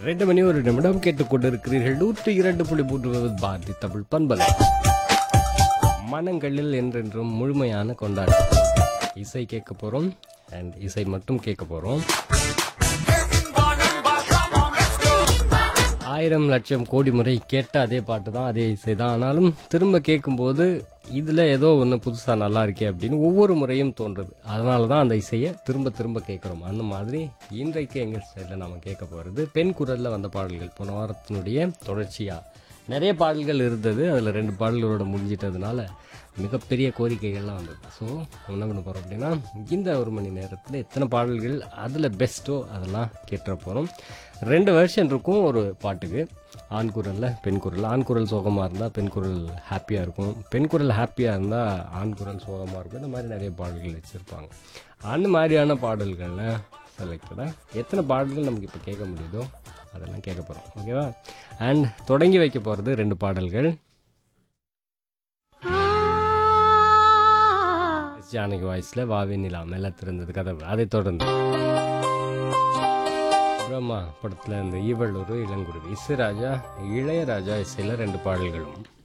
ரெண்டு மணி ஒரு நிமிடம் கேட்டுக்கொண்டிருக்கிறீர்கள் நூற்றி இரண்டு புள்ளி மூன்று பாரதி தமிழ் பண்பலை மனங்களில் என்றென்றும் முழுமையான கொண்டாட்டம் இசை கேட்க போறோம் அண்ட் இசை மட்டும் கேட்க போறோம் ஆயிரம் லட்சம் கோடி முறை கேட்ட அதே பாட்டு தான் அதே இசை தான் ஆனாலும் திரும்ப கேட்கும்போது இதில் ஏதோ ஒன்று புதுசாக நல்லா இருக்கே அப்படின்னு ஒவ்வொரு முறையும் தோன்றுது அதனால தான் அந்த இசையை திரும்ப திரும்ப கேட்குறோம் அந்த மாதிரி இன்றைக்கு எங்கள் ஸ்டைலில் நம்ம கேட்க போகிறது பெண் குரலில் வந்த பாடல்கள் போன வாரத்தினுடைய தொடர்ச்சியாக நிறைய பாடல்கள் இருந்தது அதில் ரெண்டு பாடல்களோட முடிஞ்சிட்டதுனால மிகப்பெரிய கோரிக்கைகள்லாம் வந்தது ஸோ என்ன பண்ண போகிறோம் அப்படின்னா இந்த ஒரு மணி நேரத்தில் எத்தனை பாடல்கள் அதில் பெஸ்ட்டோ அதெல்லாம் கேட்டுற போகிறோம் ரெண்டு வெர்ஷன் இருக்கும் ஒரு பாட்டுக்கு ஆண் குரலில் பெண் குரல் ஆண் குரல் சோகமாக இருந்தால் பெண் குரல் ஹாப்பியாக இருக்கும் பெண் குரல் ஹாப்பியாக இருந்தால் ஆண் குரல் சோகமாக இருக்கும் இந்த மாதிரி நிறைய பாடல்கள் வச்சுருப்பாங்க அந்த மாதிரியான பாடல்களில் செலக்டடாக எத்தனை பாடல்கள் நமக்கு இப்போ கேட்க முடியுதோ அதெல்லாம் கேட்க போகிறோம் ஓகேவா அண்ட் தொடங்கி வைக்க போகிறது ரெண்டு பாடல்கள் எஸ் ஜானகி வாய்ஸில் வாவி நிலா மெல்ல திறந்தது கதவு அதை தொடர்ந்து பிரம்மா படத்தில் இந்த ஈவல் ஒரு இளங்குருவி இசைராஜா இளையராஜா இசையில் ரெண்டு பாடல்களும்